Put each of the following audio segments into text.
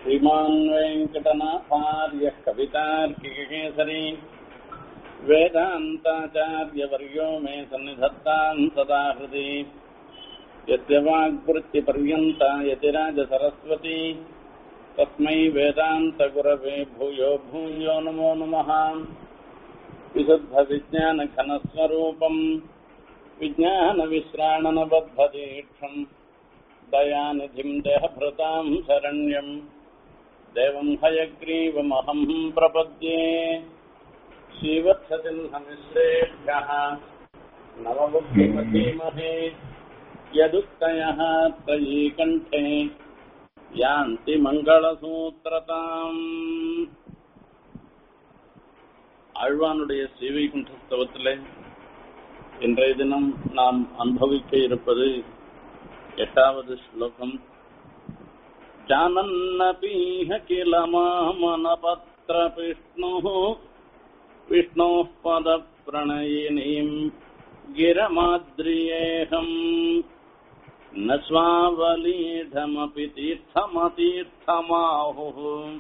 श्रीमान् वेङ्कटनाथार्यः कवितार्किककेसरी वेदान्ताचार्यवर्यो मे सन्निधत्ताम् सदा हृदि यस्य वाग्वृत्तिपर्यन्ता यतिराजसरस्वती तस्मै वेदान्तगुरवे भूयो भूयो नमो नमः विशुद्धविज्ञानघनस्वरूपम् विज्ञानविश्राणनबद्धदीक्षम् दयानिधिम् देहभृताम् शरण्यम् देवम् हयग्रीवमहम् प्रपद्ये श्रीवत्ससिंहमिश्रेभ्यः नवबुद्धिमधीमहे यदुक्तयः त्रयी कण्ठे யாந்தி மங்களசூத்திரதாம் ஆழ்வானுடைய சேவை குண்டஸ்தவத்தில் இன்றைய தினம் நாம் அனுபவிக்க இருப்பது எட்டாவது ஸ்லோகம் जानन्नपीह किल मामनपत्र विष्णुः विष्णोः पदप्रणयिनीम् गिरमाद्रियेऽहम् न स्वावलीढमपि तीर्थमतीर्थमाहुः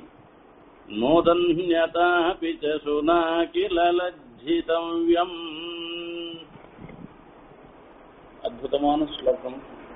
नोदन्यतापि च सुना किल लज्जितव्यम् அற்புதமான ஸ்லோகம்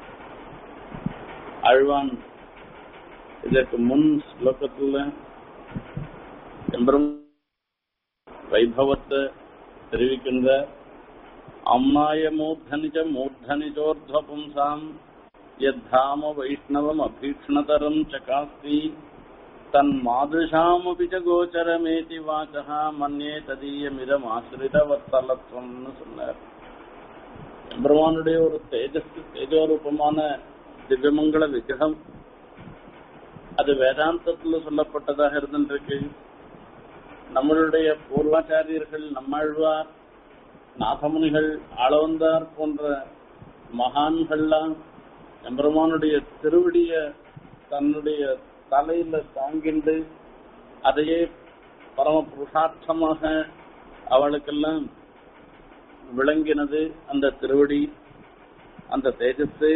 அழ்வான் இதற்கு முன் ஸ்லோகத்துல எம்பரும் வைபவத்தை தெரிவிக்கின்ற அம்மாய மூர்தனிச்ச மூர்தனிச்சோர்த்வபும்சாம் யத்தாம வைஷ்ணவம் அபீக்ஷ்ணதரம் சகாஸ்தி தன் மாதுஷாமபி ச கோச்சரமேதி வாச்சா மன்னே ததீயமிதம் ஆசிரிதவத்தலத்வம்னு சொன்னார் எம்பெருமானுடைய ஒரு தேஜஸ் தேஜோரூபமான திவ்யமங்கள விக்கிரகம் அது வேதாந்தத்துல சொல்லப்பட்டதாக இருந்திருக்கு நம்மளுடைய பூர்வாச்சாரியர்கள் நம்மாழ்வார் நாகமுனிகள் ஆளவந்தார் போன்ற மகான்கள்லாம் எம்பெருமானுடைய திருவடிய தன்னுடைய தலையில தாங்கிண்டு அதையே பரம புருஷார்த்தமாக அவளுக்கெல்லாம் விளங்கினது அந்த திருவடி அந்த தேஜஸ்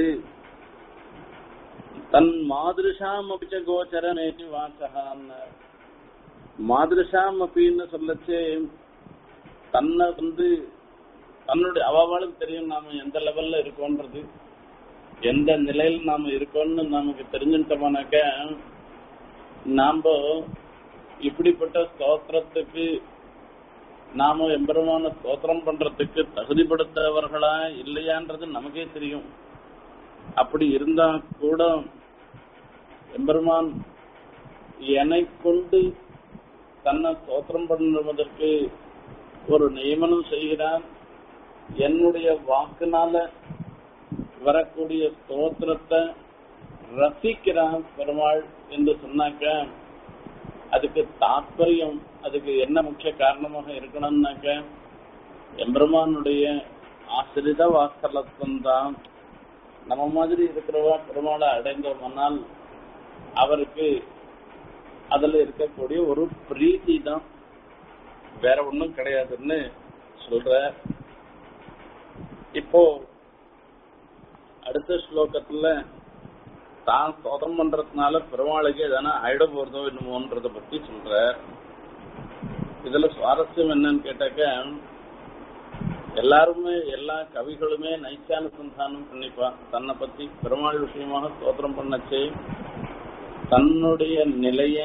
தன் மாதிருஷாம் அபிச்ச கோச்சர நேதி வாசகான்னு மாதிருஷாம் அப்படின்னு சொல்லச்சு தன்னை வந்து தன்னுடைய அவளுக்கு தெரியும் நாம எந்த லெவல்ல இருக்கோன்றது எந்த நிலையில நாம இருக்கோம்னு நமக்கு தெரிஞ்சுட்டோம்னாக்க நாம இப்படிப்பட்ட ஸ்தோத்திரத்துக்கு நாம எம்பெருமான ஸ்தோத்திரம் பண்றதுக்கு தகுதிப்படுத்தவர்களா இல்லையான்றது நமக்கே தெரியும் அப்படி இருந்தா கூட எம்பெருமான் என்னை கொண்டு தன்னை ஸ்தோத்திரம் பண்ணுவதற்கு ஒரு நியமனம் செய்கிறார் என்னுடைய வாக்குனால வரக்கூடிய ஸ்தோத்திரத்தை ரசிக்கிறான் பெருமாள் என்று சொன்னாக்க அதுக்கு தாற்பயம் அதுக்கு என்ன முக்கிய காரணமாக இருக்கணும்னாக்க எம்பெருமானுடைய ஆசிரித வாசலத்துவம் தான் நம்ம மாதிரி இருக்கிறவா பெருமாளை அடைந்தோம்னால் அவருக்கு அதுல இருக்கக்கூடிய ஒரு பிரீத்தி தான் வேற ஒண்ணும் கிடையாதுன்னு சொல்ற இப்போ அடுத்த ஸ்லோகத்துல தான் சோதம் பண்றதுனால பெருமாளுக்கு எதனா ஆயிட போறதோ என்னமோன்றத பத்தி சொல்ற இதுல சுவாரஸ்யம் என்னன்னு கேட்டாக்க எல்லாருமே எல்லா கவிகளுமே நைச்சானுசந்தானம் பண்ணிப்பான் தன்னை பத்தி பெருமாள் விஷயமாக ஸ்தோத்திரம் பண்ணச்சு தன்னுடைய நிலைய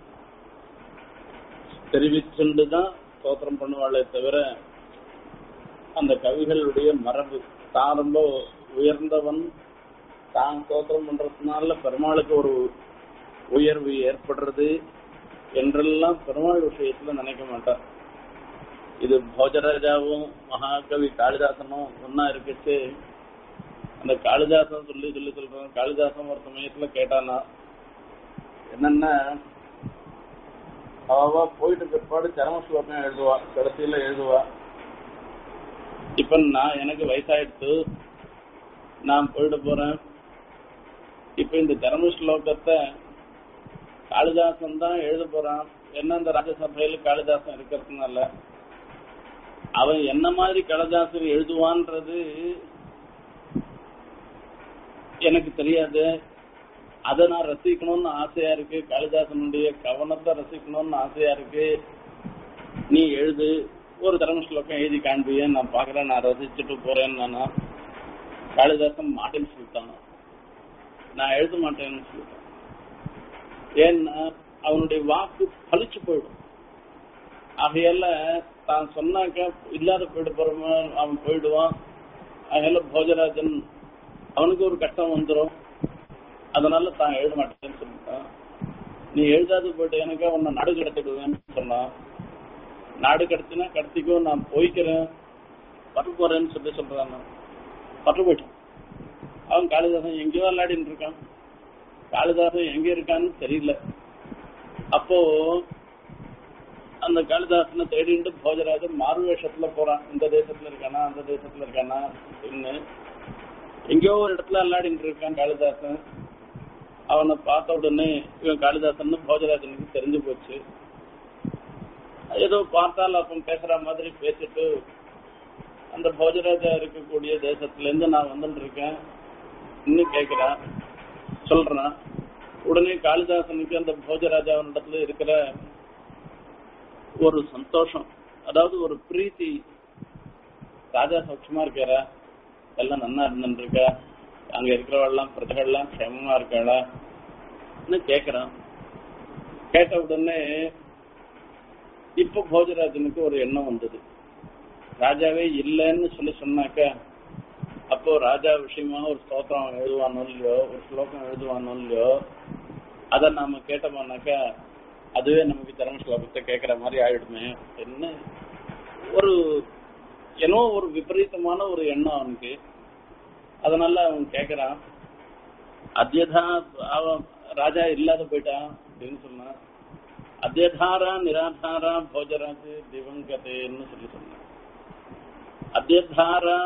தெரிவிச்சுண்டு தான் ஸ்தோத்திரம் பண்ணுவாளே தவிர அந்த கவிகளுடைய மரபு தான் ரொம்ப உயர்ந்தவன் தான் ஸ்தோத்திரம் பண்றதுனால பெருமாளுக்கு ஒரு உயர்வு ஏற்படுறது என்றெல்லாம் பெருமாள் விஷயத்துல நினைக்க மாட்டார் இது போஜராஜாவும் மகாகவி காளிதாசனும் ஒன்னா இருக்குச்சு அந்த காளிதாசன் சொல்லி சொல்லி சொல்றாங்க காளிதாசன் ஒரு சமயத்துல கேட்டானா என்னன்னா அவ போயிட்டு பிற்பாடு சரம ஸ்லோகம் எழுதுவா கடைசியில எழுதுவா இப்ப நான் எனக்கு வயசாயிடுத்து நான் போயிட்டு போறேன் இப்ப இந்த தர்ம ஸ்லோகத்தை காளிதாசன் தான் எழுத போறான் என்ன இந்த ராஜசபையில காளிதாசன் இருக்கிறதுனால அவன் என்ன மாதிரி காளிதாசன் எழுதுவான்றது எனக்கு தெரியாது அதை நான் ரசிக்கணும்னு ஆசையா இருக்கு காளிதாசனுடைய கவனத்தை ரசிக்கணும்னு ஆசையா இருக்கு நீ எழுது ஒரு தர்ம ஸ்லோகம் எழுதி காண்பிய நான் பாக்குறேன் நான் ரசிச்சுட்டு போறேன்னு நானா காளிதாசன் மாட்டேன்னு சொல்லிட்டான் நான் எழுத மாட்டேன்னு சொல்லிட்டேன் ஏன்னா அவனுடைய வாக்கு பழிச்சு போயிடும் ஆகையால தான் சொன்னாக்க இல்லாத போயிட்டு போறவன் அவன் போயிடுவான் ஆகையால போஜராஜன் அவனுக்கு ஒரு கஷ்டம் வந்துடும் அதனால தான் எழுத மாட்டேன்னு சொல்லிட்டான் நீ எழுதாது போயிட்டு எனக்கு உன்னை நாடு கடத்திடுவேன்னு சொன்னான் நாடு கடத்தினா கடத்திக்கோ நான் போய்க்கிறேன் பட்டு போறேன்னு சொல்லி சொல்றான் பட்டு போயிட்டான் அவன் காளிதாசன் எங்கேயோ விளையாடின்னு இருக்கான் காளிதாசன் எங்க இருக்கான்னு தெரியல அப்போ அந்த காளிதாசனை தேடிட்டு போஜராஜன் மாறு வேஷத்துல போறான் இந்த தேசத்துல இருக்கானா அந்த தேசத்துல இருக்கானா அப்படின்னு எங்கேயோ ஒரு இடத்துல விளையாடிட்டு இருக்கான் காளிதாசன் அவனை பார்த்த உடனே இவன் காளிதாசன் போஜராஜனுக்கு தெரிஞ்சு போச்சு ஏதோ பார்த்தால் அப்ப பேசுற மாதிரி பேசிட்டு அந்த போஜராஜா இருக்கக்கூடிய தேசத்துல இருந்து நான் வந்துட்டு இருக்கேன் இன்னும் கேக்குறான் சொல்றான் உடனே காளிதாசனுக்கு அந்த போஜராஜாவினிடத்துல இருக்கிற ஒரு சந்தோஷம் அதாவது ஒரு பிரீத்தி ராஜா சௌட்சமா இருக்காரா எல்லாம் நன்னா இருந்துட்டு இருக்கா அங்க இருக்கிறவெல்லாம் பிரஜகள்லாம் க்ஷேமமா இருக்காளா கேக்குறான் கேட்ட உடனே இப்ப போஜராஜனுக்கு ஒரு எண்ணம் வந்தது ராஜாவே இல்லைன்னு சொல்லி சொன்னாக்க அப்போ ராஜா விஷயமா ஒரு ஸ்தோத்திரம் எழுதுவானோ இல்லையோ ஒரு ஸ்லோகம் எழுதுவானோ இல்லையோ அதை நாம கேட்டோம்னாக்கா அதுவே நமக்கு தர்ம ஸ்லோகத்தை கேட்கிற மாதிரி ஆயிடுமே என்ன ஒரு ஏனோ ஒரு விபரீதமான ஒரு எண்ணம் அவனுக்கு அதனால அவன் கேக்குறான் அத்தியதா அவன் ராஜா இல்லாத போயிட்டான் அப்படின்னு சொன்னான் அத்தியதாரா நிராதாரா போஜராஜ் திவங்கதேன்னு சொல்லி சொன்னான் அத்தியதாரா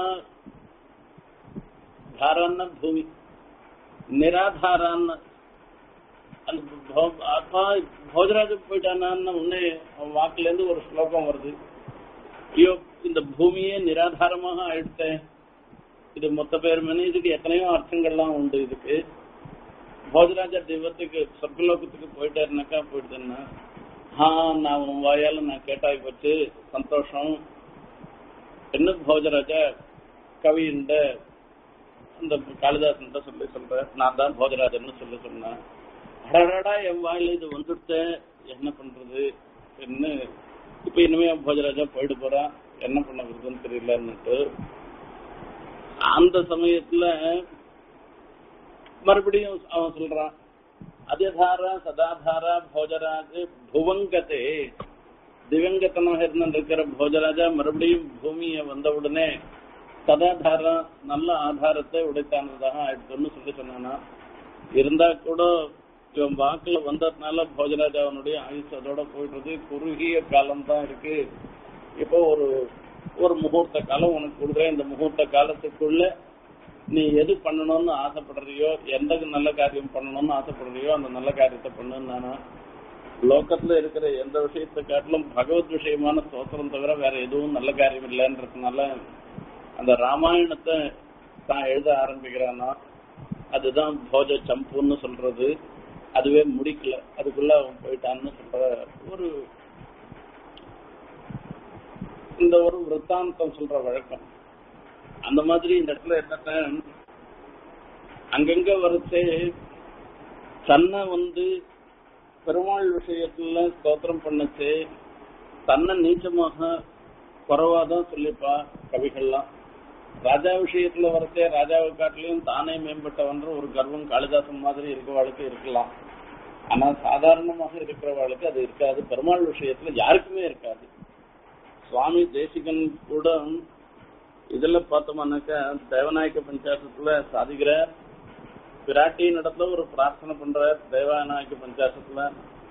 தாரான்னா பூமி நிராதாரான்னு அந்த அப்பா போஜராஜ போயிட்டானான்னு உடனே அவன் வாக்குல இருந்து ஒரு ஸ்லோகம் வருது ஐயோ இந்த பூமியே நிராதாரமாக ஆயிடுத்தேன் இது மொத்த பேர் மணி இதுக்கு எத்தனையோ அர்த்தங்கள்லாம் உண்டு இதுக்கு போஜராஜா தெய்வத்துக்கு சொர்க்கலோகத்துக்கு போயிட்டாருனாக்கா போயிடுதுன்னா ஆ நான் உன் வாயால நான் கேட்டாய் போச்சு சந்தோஷம் என்ன போஜராஜா கவிண்ட அந்த காளிதாசன் சொல்லி சொல்ற நான் தான் போஜராஜன் சொல்லி சொன்னேன் அடடா என் வாயில இது வந்துடுத்த என்ன பண்றது என்ன இப்ப இனிமே போஜராஜா போயிட்டு போறான் என்ன பண்ண வருதுன்னு தெரியலன்னுட்டு அந்த சமயத்துல மறுபடியும் அவன் சொல்றான் அதிதாரா சதாதாரா போஜராஜ் புவங்கத்தே திவங்கத்தனாக இருந்திருக்கிற போஜராஜா மறுபடியும் பூமியை வந்த உடனே சதாதாரா நல்ல ஆதாரத்தை உடைத்தானதாக ஆயிடுச்சுன்னு சொல்லி சொன்னானா இருந்தா கூட இவன் வாக்குல வந்ததுனால போஜராஜா அவனுடைய ஆயுஷ் அதோட போயிடுறது குறுகிய காலம் தான் இருக்கு இப்போ ஒரு ஒரு முகூர்த்த காலம் உனக்கு கொடுக்குறேன் இந்த முகூர்த்த காலத்துக்குள்ள நீ எது பண்ணணும்னு ஆசைப்படுறியோ எந்த நல்ல காரியம் பண்ணணும்னு ஆசைப்படுறியோ அந்த நல்ல காரியத்தை பண்ணுன்னு நானா லோக்கத்துல இருக்கிற எந்த விஷயத்தை காட்டிலும் பகவத் விஷயமான ஸ்தோத்திரம் தவிர வேற எதுவும் நல்ல காரியம் இல்லைன்றதுனால அந்த ராமாயணத்தை தான் எழுத ஆரம்பிக்கிறானா அதுதான் போஜ சம்புன்னு சொல்றது அதுவே முடிக்கல அதுக்குள்ள அவன் போயிட்டான்னு சொல்ற ஒரு இந்த ஒரு விற்த்தாந்தம் சொல்ற வழக்கம் அந்த மாதிரி இந்த இடத்துல என்னன்னா அங்கங்க வரைச்சே தன்னை வந்து பெருமாள் விஷயத்துல ஸ்தோத்திரம் பண்ணச்சு தன்னை நீச்சமாக குறைவாதான் சொல்லிப்பா கவிகள்லாம் ராஜா விஷயத்துல வரச்சே ராஜாவை காட்டிலையும் தானே மேம்பட்டவன்ற ஒரு கர்வம் காளிதாசன் மாதிரி இருக்கிறவாளுக்கு இருக்கலாம் ஆனா சாதாரணமாக இருக்கிறவாளுக்கு அது இருக்காது பெருமாள் விஷயத்துல யாருக்குமே இருக்காது சுவாமி தேசிகன் கூட இதுல பார்த்தோம்னாக்கா தேவநாயக்க பஞ்சாசத்துல சாதிக்கிற பிராட்டியின் இடத்துல ஒரு பிரார்த்தனை பண்ற தேவநாயக்க பஞ்சாசத்துல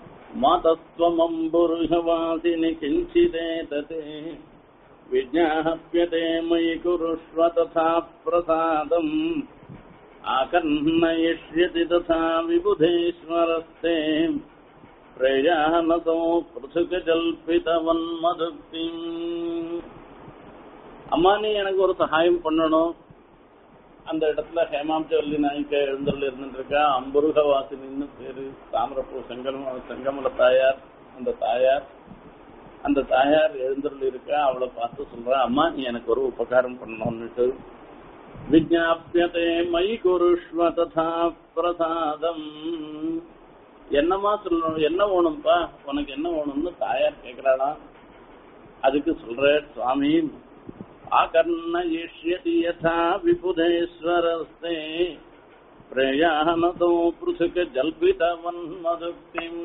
மாதஸ்வமம்புருஷவாசினி கிஞ்சிதே ததே விஜாபியதே மயி குருஷ்வ ததா பிரசாதம் ஆகர்ணயிஷ்யதி ததா விபுதேஸ்வரஸ்தே பிரயானதோ பிருதுக ஜல்பிதவன் மதுக்தி அம்மா நீ எனக்கு ஒரு சகாயம் பண்ணணும் அந்த இடத்துல ஹேமாம்சவல்லி நாய்க்க எழுந்தருள் இருந்துருக்கா அம்பருக வாசினின்னு பேரு தாமரப்பூ செங்கம செங்கமல தாயார் அந்த தாயார் அந்த தாயார் எழுந்தருள் இருக்கா அவளை பார்த்து சொல்றா அம்மா நீ எனக்கு ஒரு உபகாரம் பண்ணணும்னுட்டு விஜாபியதே மயி குருஷ்வ ததா பிரசாதம் என்னமா சொல்லணும் என்ன வேணும்பா உனக்கு என்ன வேணும்னு தாயார் கேக்குறாளாம் அதுக்கு சொல்ற சுவாமி ஆகர்ணயிஷ்யதி யதா விபுதேஸ்வரஸ்தே பிரயாணதோ பிருசுக ஜல்பிதவன் மதுக்திம்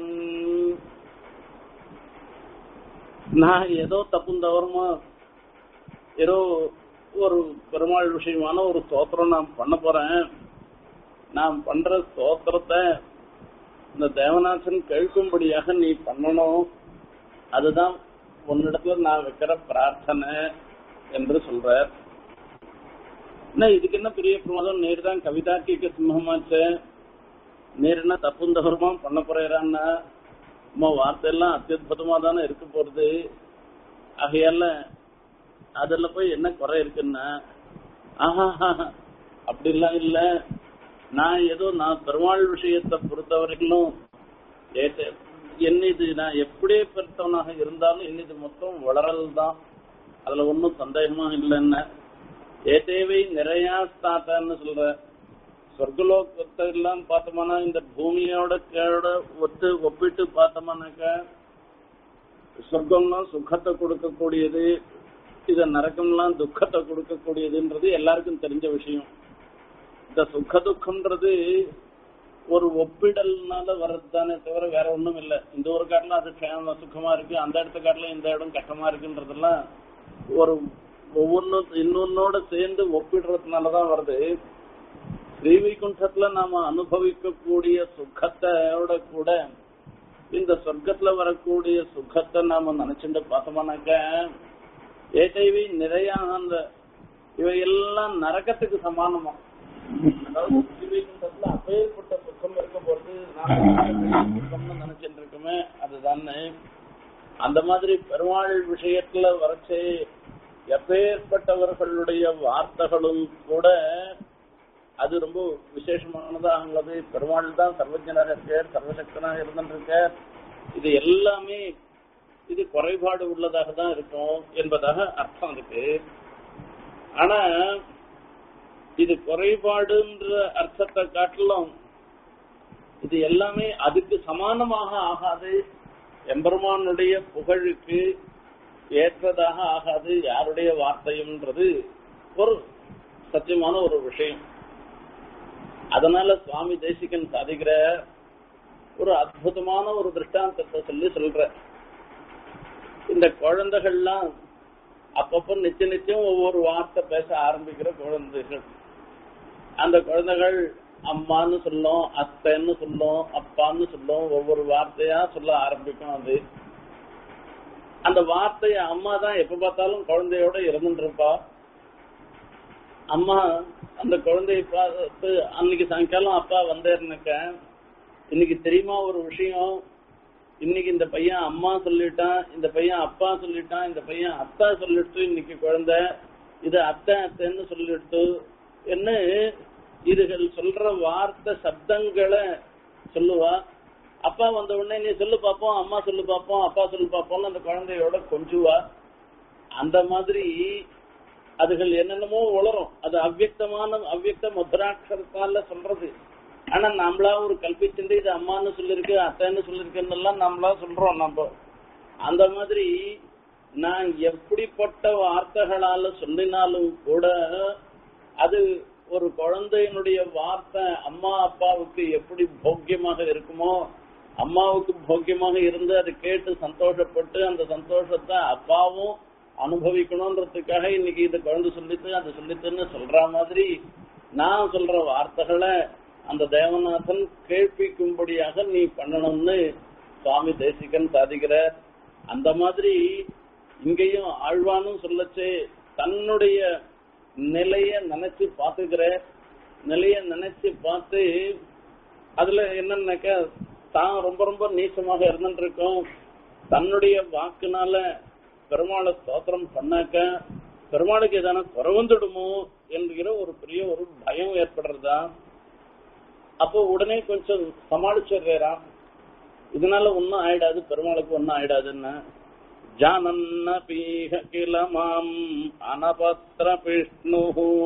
நான் ஏதோ தப்பும் தவறுமா ஏதோ ஒரு பெருமாள் விஷயமான ஒரு ஸ்தோத்திரம் நான் பண்ண போறேன் நான் பண்ற ஸ்தோத்திரத்தை இந்த தேவநாதன் கேட்கும்படியாக நீ பண்ணணும் அதுதான் உன்னிடத்துல நான் வைக்கிற பிரார்த்தனை என்று சொல்ற என்ன இதுக்கு என்ன பெரிய பிரமாதம் நேர் தான் கவிதாக்கிக்கு சிம்மமாச்சு நேர் என்ன தப்பும் தவறுமா பண்ண போறான்னா அம்மா வார்த்தையெல்லாம் அத்தியுதமா தானே இருக்க போறது ஆகையால அதுல போய் என்ன குறை இருக்குன்னா ஆஹா அப்படிலாம் இல்ல நான் ஏதோ நான் பெருமாள் விஷயத்தை பொறுத்தவரையிலும் ஏத்த- என்னது நான் எப்படியே பெருத்தவனாக இருந்தாலும் என்னது மொத்தம் வளரல் தான் அதுல ஒன்றும் சந்தேகமா இல்லைன்னு ஏதேவை நிறையா ஸ்தாத்தான்னு சொல்ற சொர்க்கலோகத்தை எல்லாம் பார்த்தோம்னா இந்த பூமியோட கீழோட ஒத்து ஒப்பிட்டு பார்த்தோம்னாக்கா சொர்க்கம்லாம் சுகத்தை கொடுக்கக்கூடியது இத நரக்கம்லாம் துக்கத்தை கொடுக்கக்கூடியதுன்றது எல்லாருக்கும் தெரிஞ்ச விஷயம் இந்த சுக துக்கம்ன்றது ஒரு ஒப்பிடல்னால வர்றதுதானே தவிர வேற ஒண்ணும் இல்ல இந்த ஒரு காட்டுல அது க்ஷேம சுகமா இருக்கு அந்த இடத்த காட்டுல இந்த இடம் கஷ்டமா இருக்குன்றதெல்லாம் ஒரு ஒவ்வொன்னும் இன்னொன்னோட சேர்ந்து ஒப்பிடுறதுனாலதான் வருது ஸ்ரீவைகுண்டத்துல நாம அனுபவிக்கக்கூடிய சுகத்தோட கூட இந்த சொர்க்கத்துல வரக்கூடிய சுகத்தை நாம நினைச்சுட்டு பார்த்தோம்னாக்க ஏதைவி நிறைய அந்த இவையெல்லாம் நரக்கத்துக்கு சமானமா அதாவது ஸ்ரீவைகுண்டத்துல அப்பேற்பட்ட சுகம் இருக்க போறது நாம சுகம்னு நினைச்சிட்டு இருக்கோமே அதுதானே அந்த மாதிரி பெருமாள் விஷயத்துல வரச்சே எப்பேற்பட்டவர்களுடைய வார்த்தைகளும் கூட அது ரொம்ப விசேஷமானதாக உள்ளது பெருமாள் தான் சர்வஜனாக இருக்கார் சர்வசக்தனாக இருந்திருக்கார் இது எல்லாமே இது குறைபாடு உள்ளதாக தான் இருக்கும் என்பதாக அர்த்தம் இருக்கு ஆனா இது குறைபாடுன்ற அர்த்தத்தை காட்டிலும் இது எல்லாமே அதுக்கு சமானமாக ஆகாது எம்பெருமானுடைய புகழுக்கு ஏற்றதாக ஆகாது யாருடைய வார்த்தையும்ன்றது ஒரு சத்தியமான ஒரு விஷயம் அதனால சுவாமி தேசிகன் சாதிக்கிற ஒரு அற்புதமான ஒரு திருஷ்டாந்தத்தை சொல்லி சொல்ற இந்த குழந்தைகள்லாம் அப்பப்போ நிச்சய நிச்சயம் ஒவ்வொரு வார்த்தை பேச ஆரம்பிக்கிற குழந்தைகள் அந்த குழந்தைகள் அம்மான்னு சொல்லும் அத்தைன்னு சொல்லும் அப்பான்னு சொல்லும் ஒவ்வொரு வார்த்தையா சொல்ல ஆரம்பிக்கும் அது அந்த வார்த்தைய அம்மா தான் எப்ப பார்த்தாலும் குழந்தையோட இருந்துட்டு இருப்பா அம்மா அந்த குழந்தைய பார்த்து அன்னைக்கு சாயங்காலம் அப்பா வந்தேருனாக்க இன்னைக்கு தெரியுமா ஒரு விஷயம் இன்னைக்கு இந்த பையன் அம்மா சொல்லிட்டான் இந்த பையன் அப்பா சொல்லிட்டான் இந்த பையன் அத்தா சொல்லிட்டு இன்னைக்கு குழந்தை இது அத்தை அத்தைன்னு சொல்லிட்டு என்ன இதுகள் சொல்ற வார்த்தை சப்தங்களை சொல்லுவா அப்பா வந்த உடனே நீ சொல்லு பாப்போம் அம்மா சொல்லு பாப்போம் அப்பா சொல்லு பாப்போம்னு அந்த குழந்தையோட கொஞ்சுவா அந்த மாதிரி அதுகள் என்னென்னமோ உளரும் அது அவ்வியக்தமான அவ்வியக்த முத்ராட்சரத்தால சொல்றது ஆனா நம்மளா ஒரு கல்பிச்சுட்டு இது அம்மான்னு சொல்லிருக்கு அத்தைன்னு சொல்லிருக்குன்னு எல்லாம் நம்மளா சொல்றோம் நம்ம அந்த மாதிரி நான் எப்படிப்பட்ட வார்த்தைகளால சொல்லினாலும் கூட அது ஒரு குழந்தையினுடைய வார்த்தை அம்மா அப்பாவுக்கு எப்படி போக்கியமாக இருக்குமோ அம்மாவுக்கு போக்கியமாக இருந்து அதை கேட்டு சந்தோஷப்பட்டு அந்த சந்தோஷத்தை அப்பாவும் அனுபவிக்கணும்ன்றதுக்காக இன்னைக்கு இது குழந்தை சொல்லித்து அது சொல்லித்துன்னு சொல்ற மாதிரி நான் சொல்ற வார்த்தைகளை அந்த தேவநாதன் கேட்பிக்கும்படியாக நீ பண்ணணும்னு சுவாமி தேசிகன் சாதிக்கிற அந்த மாதிரி இங்கேயும் ஆழ்வானும் சொல்லச்சு தன்னுடைய நிலைய நினைச்சு பாத்துக்கிற நிலைய நினைச்சு பார்த்து அதுல என்னன்னாக்க தான் ரொம்ப ரொம்ப நீச்சமாக இருந்துட்டு இருக்கோம் தன்னுடைய வாக்குனால பெருமாளை ஸ்தோத்திரம் பண்ணாக்க பெருமாளுக்கு எதான குறை வந்துடுமோ என்கிற ஒரு பெரிய ஒரு பயம் ஏற்படுறதா அப்போ உடனே கொஞ்சம் சமாளிச்சிடுறான் இதனால ஒன்னும் ஆயிடாது பெருமாளுக்கு ஒன்னும் ஆயிடாதுன்னு ஜானன்ன பீக கில மாம் அனபத்ர விஷ்ணு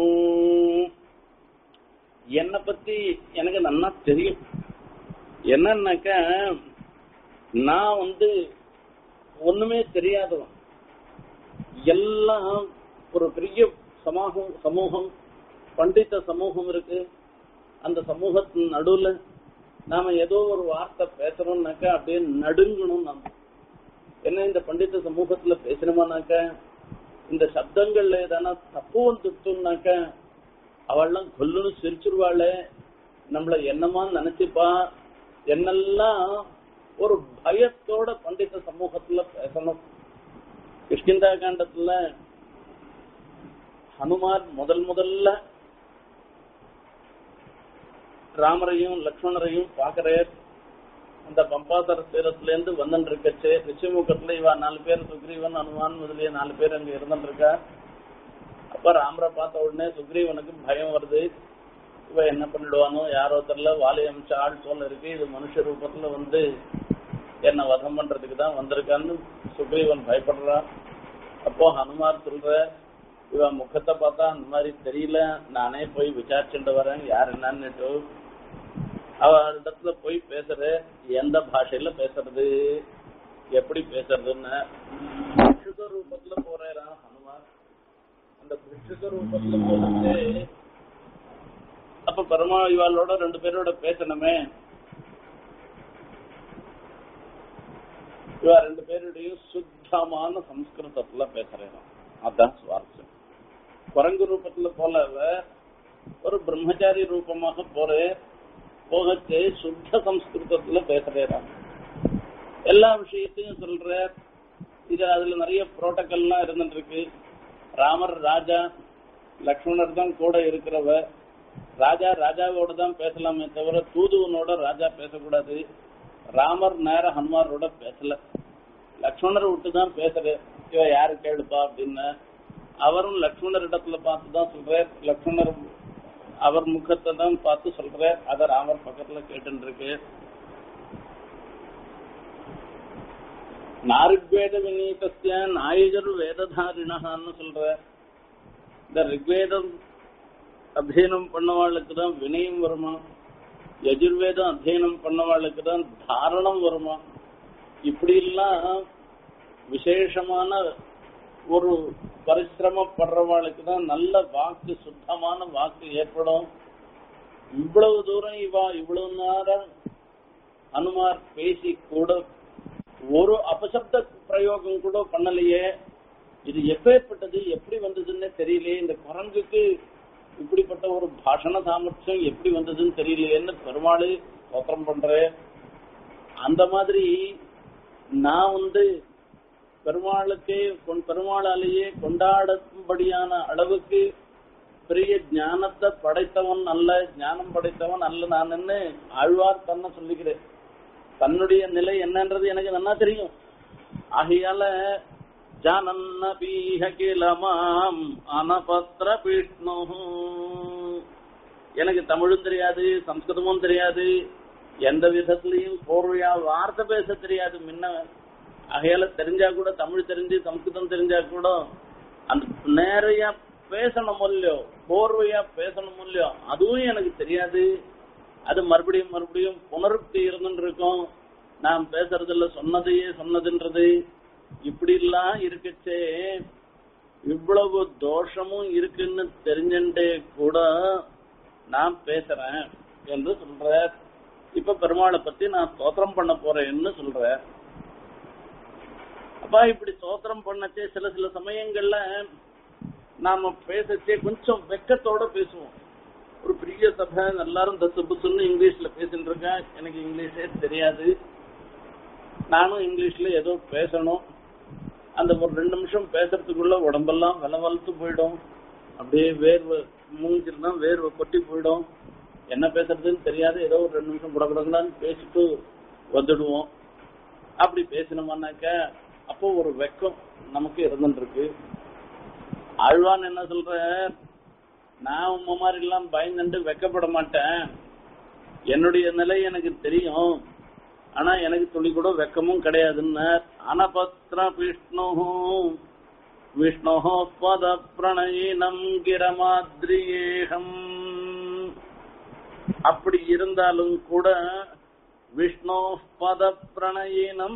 என்னை பத்தி எனக்கு நன்னா தெரியும் என்னன்னாக்க நான் வந்து ஒண்ணுமே தெரியாதவன் எல்லாம் ஒரு பெரிய சமூகம் சமூகம் பண்டித சமூகம் இருக்கு அந்த சமூகத்தின் நடுவுல நாம ஏதோ ஒரு வார்த்தை பேசுறோம்னாக்கா அப்படியே நடுங்கணும் நம்ம என்ன இந்த பண்டித சமூகத்துல பேசணுமானாக்க இந்த சப்தங்கள்ல ஏதானா தப்பு வந்துட்டோம்னாக்க அவள்லாம் கொல்லுன்னு சிரிச்சிருவாளே நம்மள என்னமா நினைச்சுப்பா என்னெல்லாம் ஒரு பயத்தோட பண்டித சமூகத்துல பேசணும் கிருஷ்ணிந்தா காண்டத்துல ஹனுமார் முதல் முதல்ல ராமரையும் லக்ஷ்மணரையும் பாக்குறார் அந்த பம்பாசர தீரத்துல இருந்து வந்துட்டு இருக்கச்சு ரிஷிமுகத்துல இவ நாலு பேர் சுக்ரீவன் ஹனுமான் முதலிய நாலு பேர் அங்க இருந்துட்டு இருக்கா அப்ப ராமரை பார்த்த உடனே சுக்ரீவனுக்கு பயம் வருது இவ என்ன பண்ணிடுவானோ யாரோ தெரியல வாலி அமிச்ச ஆள் சொல்ல இருக்கு இது மனுஷ ரூபத்துல வந்து என்ன வதம் பண்றதுக்கு தான் வந்திருக்கான்னு சுக்ரீவன் பயப்படுறான் அப்போ ஹனுமார் சொல்ற இவ முகத்தை பார்த்தா அந்த மாதிரி தெரியல நானே போய் விசாரிச்சுட்டு வரேன் யார் என்னன்னுட்டு அவ இடத்துல போய் பேசுற எந்த பாஷையில பேசுறது எப்படி பேசுறதுன்னு பிக்ஷுக ரூபத்துல போறேன் ஹனுமார் அந்த பிக்ஷுக ரூபத்துல போறது அப்ப பெருமா இவாளோட ரெண்டு பேரோட பேசணுமே இவ ரெண்டு பேருடையும் சுத்தமான சம்ஸ்கிருதத்துல பேசுறேன் அதான் சுவாரஸ்யம் குரங்கு ரூபத்துல போல ஒரு பிரம்மச்சாரி ரூபமாக போறேன் போகச்சு சுத்த சம்ஸ்கிருதத்துல பேசுறேன் எல்லா விஷயத்தையும் சொல்ற இது அதுல நிறைய புரோட்டோக்கல்லாம் இருந்துட்டு இருக்கு ராமர் ராஜா லக்ஷ்மணர் தான் கூட இருக்கிறவ ராஜா ராஜாவோட தான் பேசலாமே தவிர தூதுவனோட ராஜா பேசக்கூடாது ராமர் நேர ஹனுமாரோட பேசல லக்ஷ்மணரை விட்டு தான் பேசுற இவ யாரு கேளுப்பா அப்படின்னு அவரும் லக்ஷ்மணர் இடத்துல பார்த்து தான் சொல்றார் லக்ஷ்மணர் அவர் முகத்தை தான் பார்த்து சொல்றார் அத ராமர் பக்கத்துல கேட்டு இருக்கு நாரிக்வேத வினீதஸ்ய நாயகர் வேததாரிணகான்னு சொல்ற இந்த ரிக்வேதம் அத்தியனம் பண்ணவாளுக்கு தான் வினயம் வருமா யஜுர்வேதம் அத்தியனம் பண்ணவாளுக்கு தான் தாரணம் வருமா இப்படி எல்லாம் விசேஷமான ஒரு பரிசிரமப்படுறவாளுக்கு தான் நல்ல வாக்கு சுத்தமான வாக்கு ஏற்படும் இவ்வளவு தூரம் இவா இவ்வளவு நேரம் அனுமார் பேசி கூட ஒரு அபசப்த பிரயோகம் கூட பண்ணலையே இது எப்பேற்பட்டது எப்படி வந்ததுன்னு தெரியலையே இந்த குரங்குக்கு இப்படிப்பட்ட ஒரு பாஷண சாமர்த்தியம் எப்படி வந்ததுன்னு தெரியலையேன்னு பெருமாள் தோத்திரம் பண்றேன் அந்த மாதிரி நான் வந்து பெருமாளுக்கே பெருமாளாலேயே கொண்டாடும்படியான அளவுக்கு பெரிய ஞானத்தை படைத்தவன் அல்ல ஞானம் படைத்தவன் அல்ல நான் ஆழ்வார் தன்னை சொல்லிக்கிறேன் தன்னுடைய நிலை என்னன்றது எனக்கு நல்லா தெரியும் ஆகையால ஜானன்ன பீஹ கிலமாம் அனபத்ர விஷ்ணு எனக்கு தமிழும் தெரியாது சம்ஸ்கிருதமும் தெரியாது எந்த விதத்திலையும் போர்வையா வார்த்தை பேச தெரியாது முன்ன ஆகையால தெரிஞ்சா கூட தமிழ் தெரிஞ்சு சம்ஸ்கிருதம் தெரிஞ்சா கூட அந்த நேரையா பேசணும் இல்லையோ போர்வையா பேசணும் இல்லையோ அதுவும் எனக்கு தெரியாது அது மறுபடியும் மறுபடியும் புனருக்தி இருந்துட்டு இருக்கும் நான் பேசுறதுல சொன்னதையே சொன்னதுன்றது இப்படி எல்லாம் இருக்குச்சே இவ்வளவு தோஷமும் இருக்குன்னு தெரிஞ்சுட்டே கூட நான் பேசுறேன் என்று சொல்ற இப்ப பெருமாளை பத்தி நான் ஸ்தோத்திரம் பண்ண போறேன்னு சொல்ற அப்பா இப்படி ஸ்தோத்திரம் பண்ணச்சே சில சில சமயங்கள்ல நாம பேசச்சே கொஞ்சம் வெக்கத்தோட பேசுவோம் ஒரு பெரிய சபை எல்லாரும் தசு புசுன்னு இங்கிலீஷ்ல பேசிட்டு இருக்கேன் எனக்கு இங்கிலீஷே தெரியாது நானும் இங்கிலீஷ்ல ஏதோ பேசணும் அந்த ஒரு ரெண்டு நிமிஷம் பேசுறதுக்குள்ள உடம்பெல்லாம் வில வளர்த்து போயிடும் அப்படியே வேர்வை மூஞ்சில் தான் வேர்வை கொட்டி போயிடும் என்ன பேசுறதுன்னு தெரியாது ஏதோ ஒரு ரெண்டு நிமிஷம் குடகுடங்களான்னு பேசிட்டு வந்துடுவோம் அப்படி பேசினோம்னாக்க அப்போ ஒரு வெக்கம் நமக்கு இருந்துட்டு இருக்கு ஆழ்வான் என்ன சொல்ற நான் உம்ம மாதிரி எல்லாம் பயந்துட்டு வெக்கப்பட மாட்டேன் என்னுடைய நிலை எனக்கு தெரியும் ஆனா எனக்கு துளி கூட வெக்கமும் கிடையாதுன்னு அனபத்ர விஷ்ணு விஷ்ணு பத பிரணயினம் கிரமாத்ரியேகம் அப்படி இருந்தாலும் கூட விஷ்ணு பத பிரணயினம்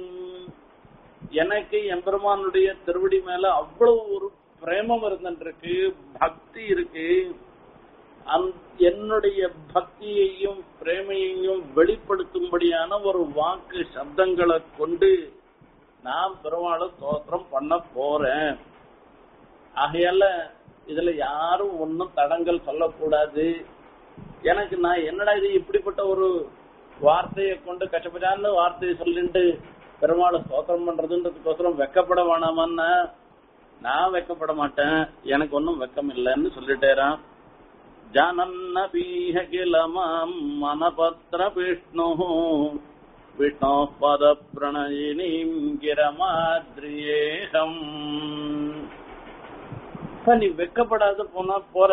எனக்கு எம்பெருமானுடைய திருவடி மேல அவ்வளவு ஒரு பிரேமம் இருந்துருக்கு பக்தி இருக்கு என்னுடைய பக்தியையும் பிரேமையையும் வெளிப்படுத்தும்படியான ஒரு வாக்கு சப்தங்களை கொண்டு நான் பெருமாளை தோத்திரம் பண்ண போறேன் ஆகையால இதுல யாரும் ஒன்னும் தடங்கள் சொல்லக்கூடாது எனக்கு நான் என்னடா இது இப்படிப்பட்ட ஒரு வார்த்தையை கொண்டு கஷ்டப்படான்னு வார்த்தையை சொல்லிட்டு பெருமாளை ஸ்தோத்திரம் பண்றதுன்றதுக்கோசரம் வெக்கப்பட வேணாமான்னா நான் வெக்கப்பட மாட்டேன் எனக்கு ஒன்னும் வெக்கம் இல்லைன்னு சொல்லிட்டேறான் ஜானன்னபீஹ கில மாம் மனபத்ர விஷ்ணு விஷ்ணோ பத பிரணயினீம் கிரமாத்ரியேகம் நீ வெக்கப்படாத போனா போற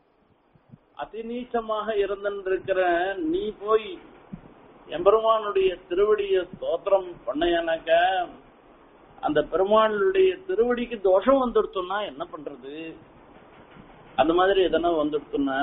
அதிநீச்சமாக இருந்திருக்கிற நீ போய் எம்பெருமானுடைய திருவடிய ஸ்தோத்திரம் பண்ணையானாக்க அந்த பெருமாளுடைய திருவடிக்கு தோஷம் வந்துடுத்தோம்னா என்ன பண்றது அந்த மாதிரி எதனா வந்துடுத்துன்னா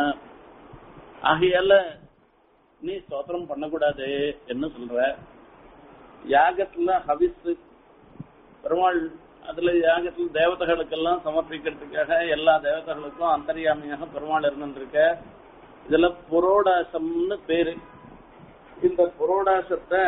ஆகையால நீ ஸ்தோத்திரம் பண்ணக்கூடாது என்ன சொல்ற யாகத்துல ஹவிஸ் பெருமாள் அதுல யாகத்துல தேவதைகளுக்கெல்லாம் சமர்ப்பிக்கிறதுக்காக எல்லா தேவதைகளுக்கும் அந்தரியாமையாக பெருமாள் இருந்துருக்க இதுல புரோடாசம்னு பேரு இந்த புரோடாசத்தை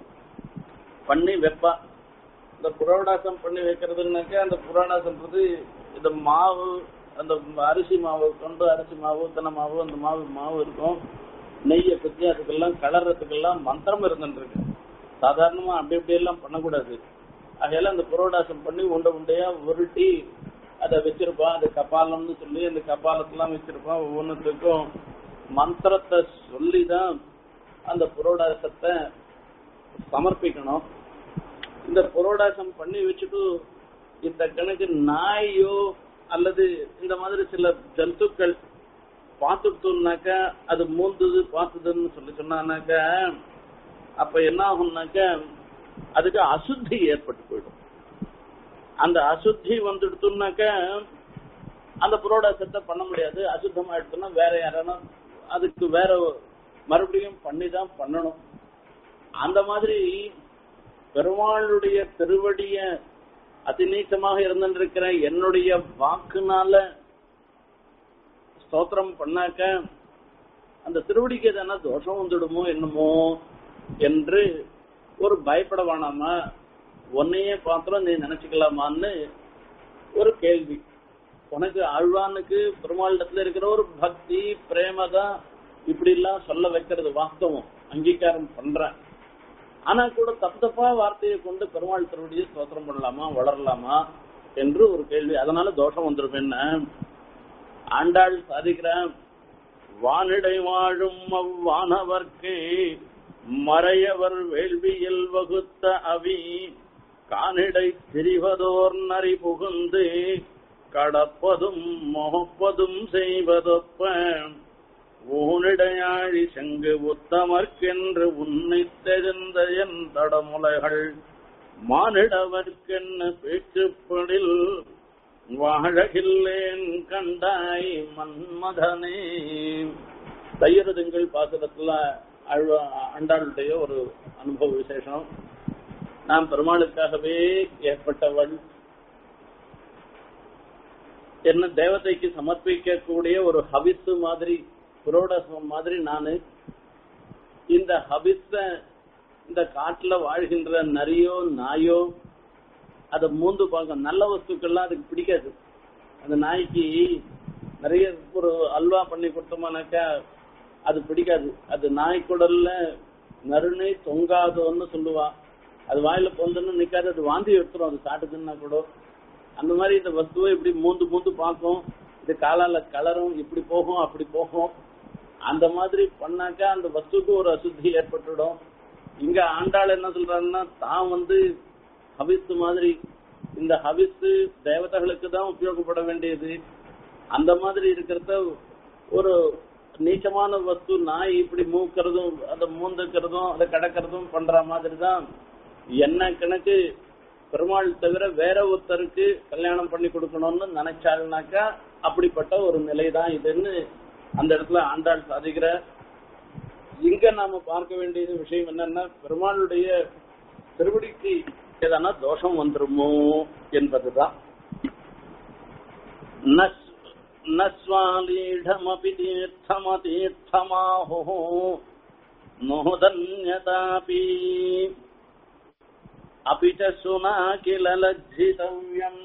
பண்ணி வைப்பா இந்த புரோடாசம் பண்ணி வைக்கிறதுனாக்க அந்த புரோடாசம்ன்றது இந்த மாவு அந்த அரிசி மாவு கொண்டு அரிசி மாவு தென்னை மாவு அந்த மாவு மாவு இருக்கும் நெய்யை பத்தி அதுக்கெல்லாம் கலர்றதுக்கெல்லாம் மந்திரம் இருந்துருக்கு சாதாரணமா அப்படி இப்படி எல்லாம் பண்ணக்கூடாது ஆகையால அந்த புரோடாசம் பண்ணி உண்டை உண்டையா உருட்டி அதை வச்சிருப்பான் அது கபாலம்னு சொல்லி அந்த கபாலத்தெல்லாம் வச்சிருப்பான் ஒவ்வொன்றுத்துக்கும் மந்திரத்தை சொல்லிதான் அந்த புரோடாசத்தை சமர்ப்பிக்கணும் இந்த புரோடாசம் பண்ணி வச்சுட்டு இந்த கணக்கு நாயோ அல்லது இந்த மாதிரி சில ஜந்துக்கள் பார்த்துட்டோம்னாக்கா அது மூந்துது பார்த்துதுன்னு சொல்லி சொன்னானாக்கா அப்ப என்ன ஆகும்னாக்க அதுக்கு அசுத்தி ஏற்பட்டு போயிடும் அந்த அசுத்தி வந்துடுத்துனாக்க அந்த புரோடாசத்தை பண்ண முடியாது அசுத்தமா எடுத்தோம்னா வேற யாரானா அதுக்கு வேற மறுபடியும் பண்ணி தான் பண்ணணும் அந்த மாதிரி பெருமாளுடைய திருவடிய அதிநீச்சமாக இருந்திருக்கிற என்னுடைய வாக்குனால ஸ்தோத்திரம் பண்ணாக்க அந்த திருவடிக்கு எதனா தோஷம் வந்துடுமோ என்னமோ என்று ஒரு பயப்பட வேணாமா உன்னையே பாத்திரம் நீ நினைச்சுக்கலாமான்னு ஒரு கேள்வி உனக்கு ஆழ்வானுக்கு பெருமாளிடத்துல இருக்கிற ஒரு பக்தி பிரேம தான் இப்படி எல்லாம் சொல்ல வைக்கிறது வாஸ்தவம் அங்கீகாரம் பண்றேன் ஆனா கூட தப்பு தப்பா வார்த்தையை கொண்டு பெருமாள் திருவடியை ஸ்தோத்திரம் பண்ணலாமா வளரலாமா என்று ஒரு கேள்வி அதனால தோஷம் வந்திருப்பேன் ஆண்டாள் சாதிக்கிறேன் வானிடை வாழும் அவ்வானவர்க்கு மறையவர் வேள்வியில் வகுத்த அவி கானிடை திரிவதோர் நரி புகுந்து கடப்பதும் முகப்பதும் செய்வதொப்ப ஊனிடையாழி செங்கு உத்தமர்க்கென்று உன்னித்தெழுந்த என் தடமுலைகள் மானிடவர்க்கென்ன பேச்சுப்படில் வாழகில்லேன் கண்டாய் மன்மதனே தையறுதுங்கள் பாசுரத்துல அழ்வா அண்டாளுடைய ஒரு அனுபவ விசேஷம் நான் பெருமாளுக்காகவே ஏற்பட்டவள் என்ன தேவதைக்கு சமர்ப்பிக்கக்கூடிய ஒரு ஹவிஸ் மாதிரி புரோடசம் மாதிரி நானு இந்த ஹபிஸ இந்த காட்டுல வாழ்கின்ற நரியோ நாயோ அதை மூந்து பார்க்கும் நல்ல வஸ்துக்கள்லாம் அதுக்கு பிடிக்காது அந்த நாய்க்கு நிறைய ஒரு அல்வா பண்ணி கொடுத்தோம்னாக்கா அது பிடிக்காது அது நாய் குடல்ல நறுனை தொங்காதோன்னு சொல்லுவா அது வாயில பொந்துன்னு நிக்காது அது வாந்தி எடுத்துரும் அது சாட்டுதுன்னா கூட அந்த மாதிரி இந்த வஸ்துவை இப்படி மூந்து மூந்து பார்க்கும் இது காலால கலரும் இப்படி போகும் அப்படி போகும் அந்த மாதிரி பண்ணாக்கா அந்த வஸ்துக்கு ஒரு அசுத்தி ஏற்பட்டுடும் இங்க ஆண்டாள் என்ன சொல்றாங்கன்னா தான் வந்து ஹபிஸ் மாதிரி இந்த ஹபிஸ் தேவதைகளுக்கு தான் உபயோகப்பட வேண்டியது அந்த மாதிரி இருக்கிறத ஒரு நீச்சமான வஸ்து நாய் இப்படி மூக்கிறதும் அதை மூந்துக்கிறதும் அதை கடக்கிறதும் பண்ற மாதிரி தான் என்ன கணக்கு பெருமாள் தவிர வேற ஒருத்தருக்கு கல்யாணம் பண்ணி கொடுக்கணும்னு நினைச்சாள்னாக்கா அப்படிப்பட்ட ஒரு நிலை தான் இதுன்னு அந்த இடத்துல ஆண்டாள் சாதிக்கிற இங்க நாம பார்க்க வேண்டியது விஷயம் என்னன்னா பெருமாளுடைய திருவடிக்கு ஏதானா தோஷம் வந்துருமோ என்பதுதான் நஸ்வாலீடமபி தீர்த்தமதீர்த்தமாஹோ நோதன்யதாபி अपि च सुना किल लज्जितव्यम्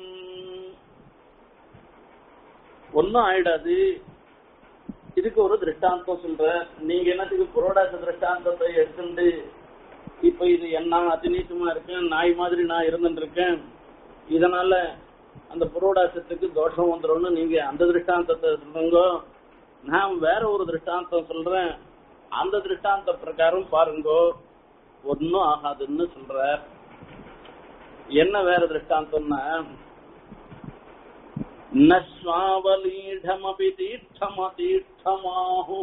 ஒன்னும் ஆயிடாது இதுக்கு ஒரு திருஷ்டாந்தம் சொல்ற நீங்க என்னத்துக்கு புரோடாச திருஷ்டாந்தத்தை எடுத்துட்டு இப்ப இது என்ன அதிநீச்சமா இருக்கேன் நாய் மாதிரி நான் இருந்துட்டு இருக்கேன் இதனால அந்த புரோடாசத்துக்கு தோஷம் வந்துடும்னு நீங்க அந்த திருஷ்டாந்தத்தை சொல்லுங்க நான் வேற ஒரு திருஷ்டாந்தம் சொல்றேன் அந்த திருஷ்டாந்த பிரகாரம் பாருங்க ஒன்னும் ஆகாதுன்னு சொல்ற என்ன வேற திருஷ்டாந்தம்னா நஸ்வாவலீடமபி தீர்த்தமதீர்த்தமாஹு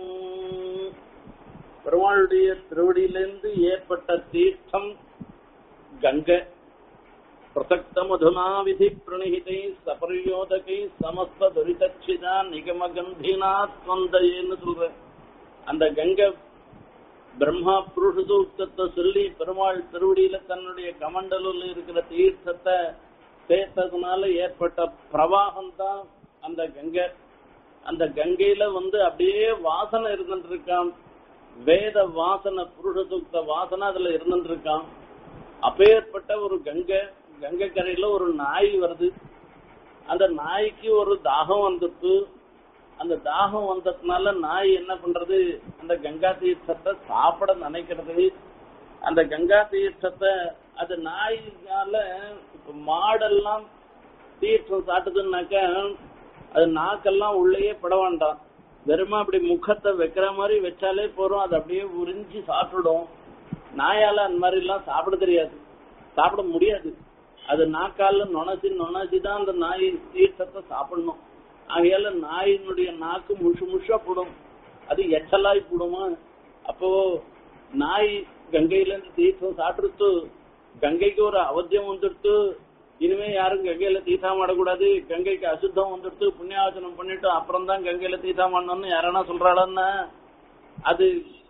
பெருமாளுடைய திருவடியிலிருந்து ஏற்பட்ட தீர்த்தம் கங்கை பிரசக்த மதுனா விதி பிரணிகிதை சபரியோதகை சமஸ்த துரிதச்சிதா நிகம கந்தினா ஸ்வந்தயேன்னு சொல்ற அந்த கங்கை பிரம்மா புருஷ சூக்தத்தை சொல்லி பெருமாள் திருவடியில தன்னுடைய கமண்டலில் இருக்கிற தீர்த்தத்தை சேர்த்ததுனால ஏற்பட்ட பிரவாகம் தான் அந்த கங்கை அந்த கங்கையில வந்து அப்படியே வாசனை இருந்துட்டு இருக்கான் வேத வாசனை புருஷ சூக்த வாசனை அதுல இருந்துட்டு இருக்கான் அப்பேற்பட்ட ஒரு கங்கை கங்கை கரையில ஒரு நாய் வருது அந்த நாய்க்கு ஒரு தாகம் வந்துட்டு அந்த தாகம் வந்ததுனால நாய் என்ன பண்றது அந்த கங்கா தீர்த்தத்தை சாப்பிட நினைக்கிறது அந்த கங்கா தீர்த்தத்தை அது நாய்னால இப்ப மாடெல்லாம் தீர்த்தம் சாட்டுதுன்னாக்க அது நாக்கெல்லாம் உள்ளேயே பட வேண்டாம் வெறுமா அப்படி முகத்தை வைக்கிற மாதிரி வச்சாலே போறோம் அது அப்படியே உறிஞ்சி சாப்பிடும் நாயால அந்த மாதிரி எல்லாம் சாப்பிட தெரியாது சாப்பிட முடியாது அது நாக்கால நுணசி நுணசி தான் அந்த நாய் தீர்த்தத்தை சாப்பிடணும் ஆகையால நாயினுடைய நாக்கு முஷு முஷா போடும் அது எச்சலாய் போடுமா அப்போ நாய் கங்கையில இருந்து தீர்த்தம் சாப்பிடுத்து கங்கைக்கு ஒரு அவத்தியம் வந்துடுத்து இனிமே யாரும் கங்கையில தீர்த்தம் ஆடக்கூடாது கங்கைக்கு அசுத்தம் வந்துடுத்து புண்ணியாவச்சனம் பண்ணிட்டு அப்புறம் தான் கங்கையில தீர்த்தம் ஆடணும்னு யாரனா சொல்றாளன்னா அது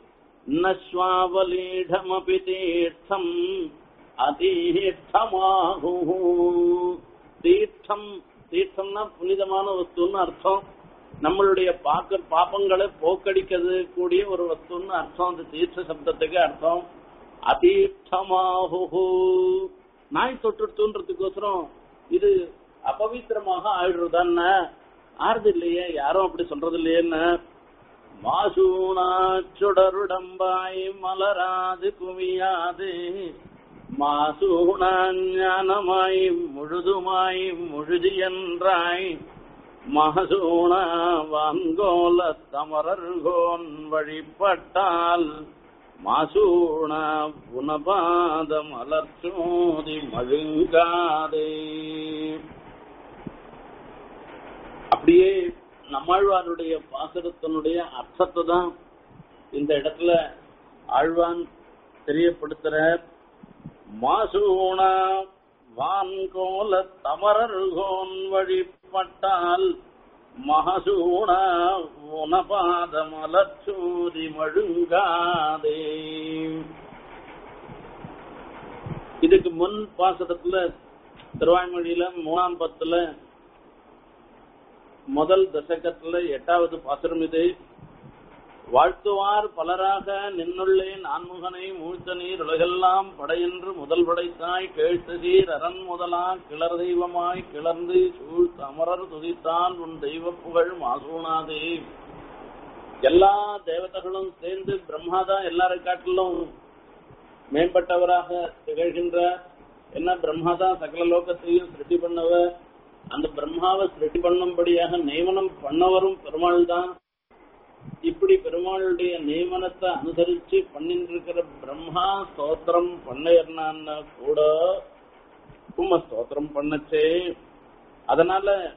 நஸ்வாவலீடமபி தீர்த்தம் அதீர்த்தமாகு தீர்த்தம் தீர்த்தம்னா புனிதமான வஸ்துன்னு அர்த்தம் நம்மளுடைய பாக்க பாப்பங்களை போக்கடிக்கிறது கூடிய ஒரு வஸ்துன்னு அர்த்தம் அந்த தீர்த்த சப்தத்துக்கு அர்த்தம் அதீர்த்தமாகு நாய் தொற்றுன்றதுக்கோசரம் இது அபவித்திரமாக ஆயிடுறதான்னு ஆறுது இல்லையே யாரும் அப்படி சொல்றது இல்லையேன்னு மாசூனா சுடருடம்பாய் மலராது குவியாது மாசூணாஞானமாய் முழுதுமாய் முழுதி என்றாய் மகசூண வான்கோல தமரர்கோன் வழிபட்டால் மாசூண புனபாத மலர்ச்சோதி மழுங்காதே அப்படியே நம்மாழ்வாருடைய பாசுரத்தினுடைய அர்த்தத்தை தான் இந்த இடத்துல ஆழ்வான் தெரியப்படுத்துற மாசூண வான்கோல தமரர்கோன் வழிபட்டால் மகசூண உனபாத மலர்ச்சூதி மழுங்காதே இதுக்கு முன் பாசத்துல திருவாய்மொழியில மூணாம் பத்துல முதல் தசகத்துல எட்டாவது பாசுரம் இது வாழ்த்துவார் பலராக நின்னுள்ளே நான்முகனை மூழ்த்த நீர் உலகெல்லாம் படையென்று முதல் படைத்தாய் கேழ்த்ததீர் அரண் முதலா கிளர் தெய்வமாய் கிளர்ந்து சூழ் அமரர் துதித்தான் உன் தெய்வ புகழ் மாசூனாதே எல்லா தேவதைகளும் சேர்ந்து பிரம்மாதான் எல்லாரை காட்டிலும் மேம்பட்டவராக திகழ்கின்ற என்ன பிரம்மாதான் சகல லோகத்தையும் சிருஷ்டி பண்ணவர் அந்த பிரம்மாவை சிருஷ்டி பண்ணும்படியாக நியமனம் பண்ணவரும் பெருமாள் தான் இப்படி பெருமாளுடைய நியமனத்தை அனுசரிச்சு பண்ணிட்டு இருக்கிற பிரம்மா ஸ்தோத்திரம் பண்ணா கூட உம்ம ஸ்தோத்திரம் பண்ணச்சே அதனால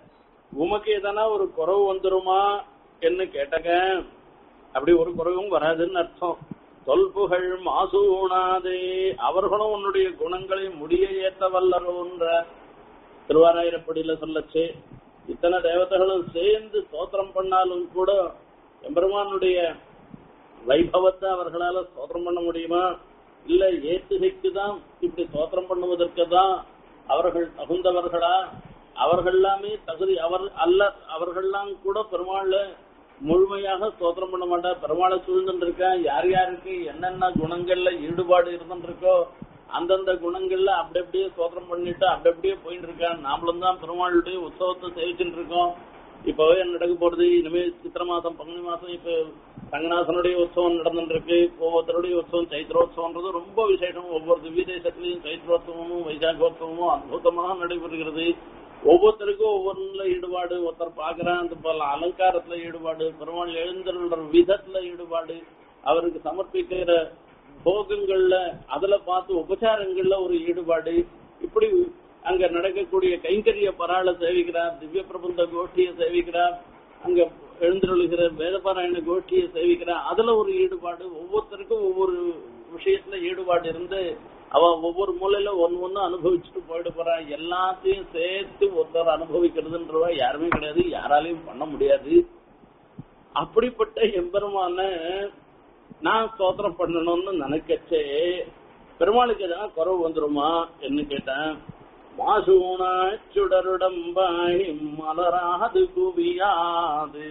உமக்கு எதனா ஒரு குறவு வந்துருமா என்று கேட்டக அப்படி ஒரு குறவும் வராதுன்னு அர்த்தம் தொல்புகழ் மாசூணாதே அவர்களும் உன்னுடைய குணங்களை முடிய ஏற்ற வல்லரோன்ற திருவாராயிரப்படியில சொல்லச்சு இத்தனை தேவதைகளும் சேர்ந்து ஸ்தோத்திரம் பண்ணாலும் கூட எம்பெருமானுடைய வைபவத்தை அவர்களால ஸ்தோத்திரம் பண்ண முடியுமா இல்ல ஏத்துகைக்கு தான் இப்படி ஸ்தோத்திரம் பண்ணுவதற்கு தான் அவர்கள் தகுந்தவர்களா அவர்கள் எல்லாமே தகுதி அவர் அல்ல அவர்கள்லாம் கூட பெருமாள்ல முழுமையாக ஸ்தோத்திரம் பண்ண மாட்டா பெருமாளை சூழ்ந்துட்டு இருக்கா யார் யாருக்கு என்னென்ன குணங்கள்ல ஈடுபாடு இருந்துட்டு இருக்கோ அந்தந்த குணங்கள்ல அப்படி அப்படியே ஸ்தோத்திரம் பண்ணிட்டு அப்படி அப்படியே போயிட்டு இருக்கா நாமளும் தான் பெருமாளுடைய உற்சவத்தை சேவிச்சுட்டு இருக்கோம் இப்பவே நடக்க போறது இனிமே சித்திர மாசம் பங்குனி மாசம் இப்ப ரங்கநாதனுடைய உற்சவம் நடந்துட்டு இருக்கு ஒவ்வொருத்தருடைய உற்சவம் சைத்திரோத்சவம்ன்றது ரொம்ப விசேஷம் ஒவ்வொரு திவ்ய தேசத்திலையும் சைத்திரோத்சவமும் வைசாகோத்சவமும் அற்புதமாக நடைபெறுகிறது ஒவ்வொருத்தருக்கும் ஒவ்வொன்றுல ஈடுபாடு ஒருத்தர் பாக்குறான் அந்த பல அலங்காரத்துல ஈடுபாடு பெருமாள் எழுந்தருள்ற விதத்துல ஈடுபாடு அவருக்கு சமர்ப்பிக்கிற போகங்கள்ல அதுல பார்த்து உபச்சாரங்கள்ல ஒரு ஈடுபாடு இப்படி அங்க நடக்கக்கூடிய கைங்கரிய பராள சேவிக்கிறார் திவ்ய பிரபந்த கோஷ்டியை சேவிக்கிறார் அங்க எழுந்தருளுகிற வேதபாராயண கோஷ்டியை சேவிக்கிறார் அதுல ஒரு ஈடுபாடு ஒவ்வொருத்தருக்கும் ஒவ்வொரு விஷயத்துல ஈடுபாடு இருந்து அவ ஒவ்வொரு மூலையில ஒன்னு ஒன்னு அனுபவிச்சுட்டு போயிட்டு போறா எல்லாத்தையும் சேர்த்து ஒருத்தர் அனுபவிக்கிறதுன்றவ யாருமே கிடையாது யாராலையும் பண்ண முடியாது அப்படிப்பட்ட எம்பெருமான நான் ஸ்தோத்திரம் பண்ணணும்னு நினைக்கச்சே பெருமாளுக்கு எதனா குறவு வந்துருமா என்று கேட்டேன் மாசூனா சுடருடம்பாய் மலராது குவியாது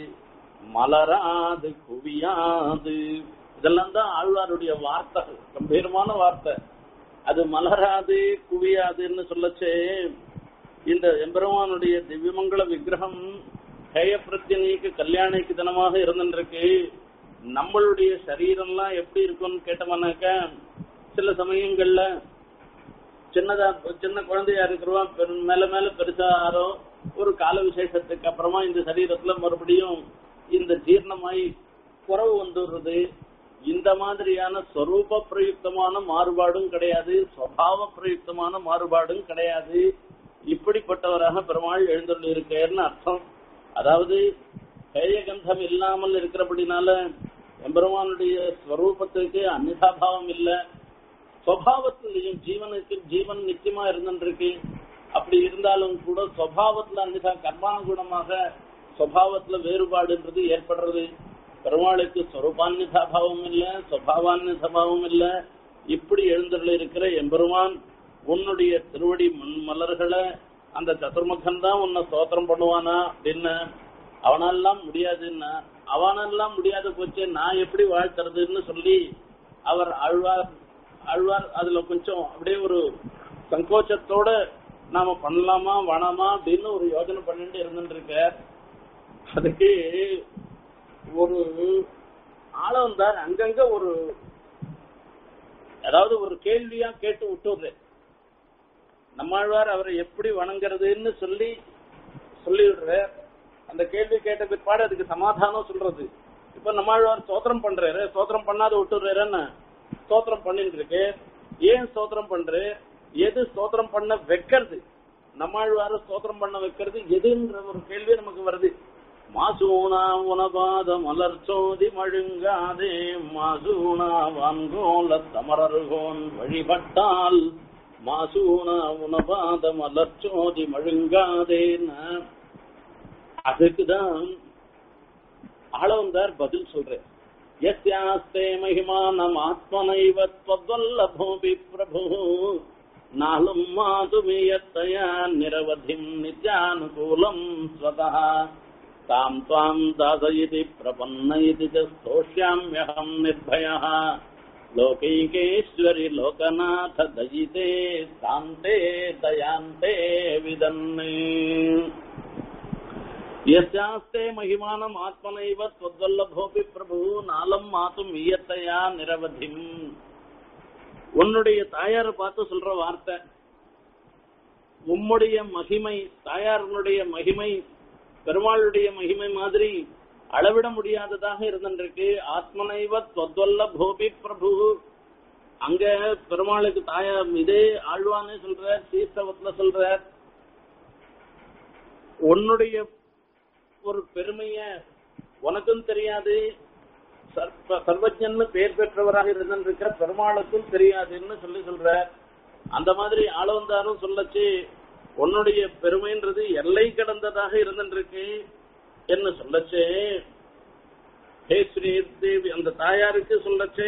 மலராது குவியாது இதெல்லாம் தான் ஆழ்வாருடைய வார்த்தை கம்பீரமான வார்த்தை அது மலராது குவியாதுன்னு சொல்லச்சே இந்த எம்பெருமானுடைய திவ்யமங்கல விக்கிரகம் ஹேய பிரத்யனிக்கு கல்யாணிக்கு தினமாக இருந்துருக்கு நம்மளுடைய சரீரம்லாம் எப்படி இருக்கும்னு கேட்டோம்னாக்க சில சமயங்கள்ல சின்னதா சின்ன குழந்தையா இருக்கிறவா பெரு- மேல மேல பெருசாரோ ஒரு கால விசேஷத்துக்கு அப்புறமா இந்த சரீரத்துல மறுபடியும் இந்த ஜீர்ணமாய் குறவு வந்துடுறது இந்த மாதிரியான ஸ்வரூப பிரயுக்தமான மாறுபாடும் கிடையாது சுவாவ பிரயுக்தமான மாறுபாடும் கிடையாது இப்படிப்பட்டவராக பெருமாள் எழுந்துள்ள இருக்கேன்னு அர்த்தம் அதாவது ஹேயகந்தம் இல்லாமல் இருக்கிறபடினால எம்பெருமானுடைய ஸ்வரூபத்துக்கு அந்நிதாபாவம் இல்லை சுவாவத்திலையும் ஜீவனுக்கு ஜீவன் நிச்சயமா இருந்துருக்கு அப்படி இருந்தாலும் கூட சுவாவத்துல அன்னிதா கர்மானுகுணமாக சுவாவத்துல வேறுபாடுன்றது ஏற்படுறது பெருமாளுக்கு ஸ்வரூபான்யதாபாவம் இல்ல சுவாவான்யதாபாவம் இல்ல இப்படி எழுந்தருள் இருக்கிற எம்பெருமான் உன்னுடைய திருவடி மண் மலர்களை அந்த சதுர்முகன் தான் உன்னை ஸ்தோத்திரம் பண்ணுவானா அப்படின்னு அவனெல்லாம் முடியாதுன்னா அவனெல்லாம் முடியாத போச்சு நான் எப்படி வாழ்த்துறதுன்னு சொல்லி அவர் ஆழ்வார் ஆழ்வார் அதுல கொஞ்சம் அப்படியே ஒரு சங்கோச்சத்தோட நாம பண்ணலாமா வேணாமா அப்படின்னு ஒரு யோசனை பண்ணிட்டு இருந்துட்டு இருக்க அதுக்கு ஒரு ஆள வந்தார் அங்கங்க ஒரு அதாவது ஒரு கேள்வியா கேட்டு விட்டுடுறேன் நம்மாழ்வார் அவரை எப்படி வணங்குறதுன்னு சொல்லி சொல்லிடுற அந்த கேள்வி கேட்ட பிற்பாடு அதுக்கு சமாதானம் சொல்றது இப்ப நம்மாழ்வார் ஸ்தோத்திரம் பண்றாரு ஸ்தோத்திரம் பண்ணாத விட்டுடுறாருன்னு ஸ்தோத்திரம் பண்ணிட்டு இருக்கு ஏன் ஸ்தோத்திரம் பண்ற எது ஸ்தோத்திரம் பண்ண வைக்கிறது நம்மாழ்வார ஸ்தோத்திரம் பண்ண வைக்கிறது எதுன்ற ஒரு கேள்வி நமக்கு வருது மாசூனா உனபாத மலர்ச்சோதி மழுங்காதே மாசூனா வான்கோல தமரர்கோன் வழிபட்டால் மாசூனா உனபாத மலர்ச்சோதி மழுங்காதேன்னு அதுக்குதான் ஆளவந்தார் பதில் சொல்றேன் यस्यास्ते महिमानम् आत्मनैव त्वद्वल्लभोऽपि प्रभुः नालुम् मातुमीयत्तया निरवधिम् नित्यानुकूलम् स्वतः ताम् त्वाम् दासयति प्रपन्न इति च स्तोष्याम्यहम् निर्भयः लोकैकेश्वरि लोकनाथ दयिते शान्ते दयान्ते विदन्ने यस्यास्ते महिमानम् आत्मनैव त्वद्वल्लभोऽपि பிரபு நாளம் மாத்தும் ஈயத்தையா நிரவதிம் உன்னுடைய தாயார பார்த்து சொல்ற வார்த்தை உம்முடைய மகிமை தாயாரனுடைய மகிமை பெருமாளுடைய மகிமை மாதிரி அளவிட முடியாததாக இருந்திருக்கு ஆத்மனைவ தொத்வல்ல போபி பிரபு அங்க பெருமாளுக்கு தாயார் இதே ஆழ்வானே சொல்ற ஸ்ரீஸ்தவத்துல சொல்ற உன்னுடைய ஒரு பெருமைய உனக்கும் தெரியாது சர்வ- சர்வஜன்னு பேர் பெற்றவராக இருந்திருக்கிற பெருமாளுக்கும் தெரியாதுன்னு சொல்லி சொல்ற அந்த மாதிரி ஆளவந்தாரும் சொல்லச்சு உன்னுடைய பெருமைன்றது எல்லை கடந்ததாக இருந்திருக்கு என்ன சொல்லச்சு ஹே ஸ்ரீ தேவி அந்த தாயாருக்கு சொல்லச்சு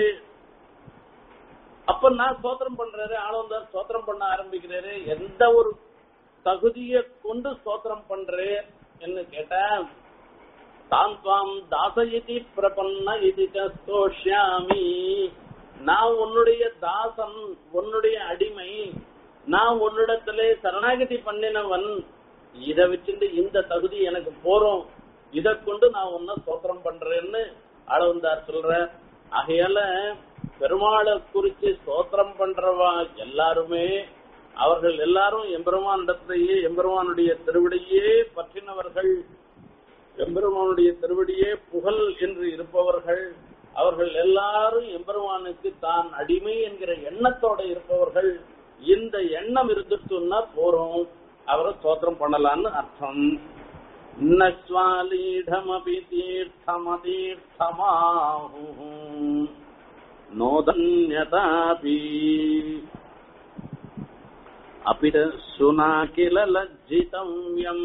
அப்ப நான் ஸ்தோத்திரம் பண்றாரு ஆளவந்தார் ஸ்தோத்திரம் பண்ண ஆரம்பிக்கிறாரு எந்த ஒரு தகுதியை கொண்டு ஸ்தோத்திரம் பண்றே என்று கேட்டா தாம் துவாம் தாசயிதி பிரபன்ன இது ஸ்தோஷ்யாமி நான் உன்னுடைய தாசன் உன்னுடைய அடிமை நான் உன்னிடத்திலே சரணாகதி பண்ணினவன் இத வச்சுட்டு இந்த தகுதி எனக்கு போறோம் இத கொண்டு நான் உன்னை ஸ்தோத்திரம் பண்றேன்னு அளவந்தார் சொல்ற ஆகையால பெருமாளை குறிச்சு ஸ்தோத்திரம் பண்றவா எல்லாருமே அவர்கள் எல்லாரும் எம்பெருமான் இடத்திலேயே எம்பெருமானுடைய திருவிடையே பற்றினவர்கள் எம்பெருமானுடைய திருவடியே புகழ் என்று இருப்பவர்கள் அவர்கள் எல்லாரும் எம்பெருமானுக்கு தான் அடிமை என்கிற எண்ணத்தோட இருப்பவர்கள் இந்த எண்ணம் இருந்துட்டுன்னா போறோம் அவரை ஸ்தோத்திரம் பண்ணலான்னு அர்த்தம் நஸ்வாலீடமபி தீர்த்தமதீர்த்தமாஹு நோதன்யதாபி அபிட சுனா கில லஜ்ஜிதவ்யம்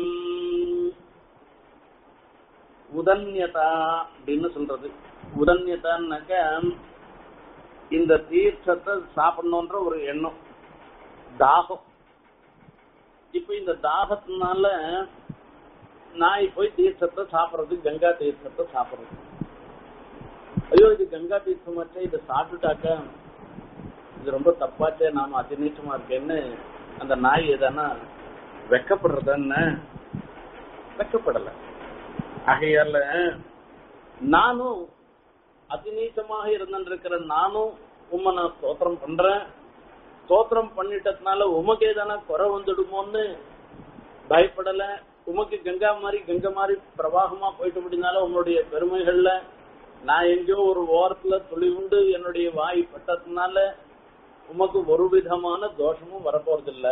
உதன்யதா அப்படின்னு சொல்றது உதன்யதான்னாக்க இந்த தீர்த்தத்தை சாப்பிடணுன்ற ஒரு எண்ணம் தாகம் இப்ப இந்த தாகத்தினால நாய் போய் தீர்த்தத்தை சாப்பிடுறது கங்கா தீர்த்தத்தை சாப்பிடுறது ஐயோ இது கங்கா தீர்த்தமாச்சே இதை சாப்பிட்டுட்டாக்க இது ரொம்ப தப்பாச்சே நாம அதிநீச்சமா இருக்கேன்னு அந்த நாய் எதனா வெக்கப்படுறதுன்னு வெக்கப்படல ஆகையால நானும் அதிநீச்சமாக இருந்திருக்கிற நானும் உம்மை நான் ஸ்தோத்திரம் பண்றேன் ஸ்தோத்திரம் பண்ணிட்டதுனால உமக்கு ஏதானா குறை வந்துடுமோன்னு பயப்படல உமக்கு கங்கா மாதிரி கங்கை மாதிரி பிரவாகமா போயிட்டு முடினால உங்களுடைய பெருமைகள்ல நான் எங்கேயோ ஒரு ஓரத்துல துளி உண்டு என்னுடைய வாய் பட்டதுனால உமக்கு ஒரு விதமான தோஷமும் வரப்போறதில்ல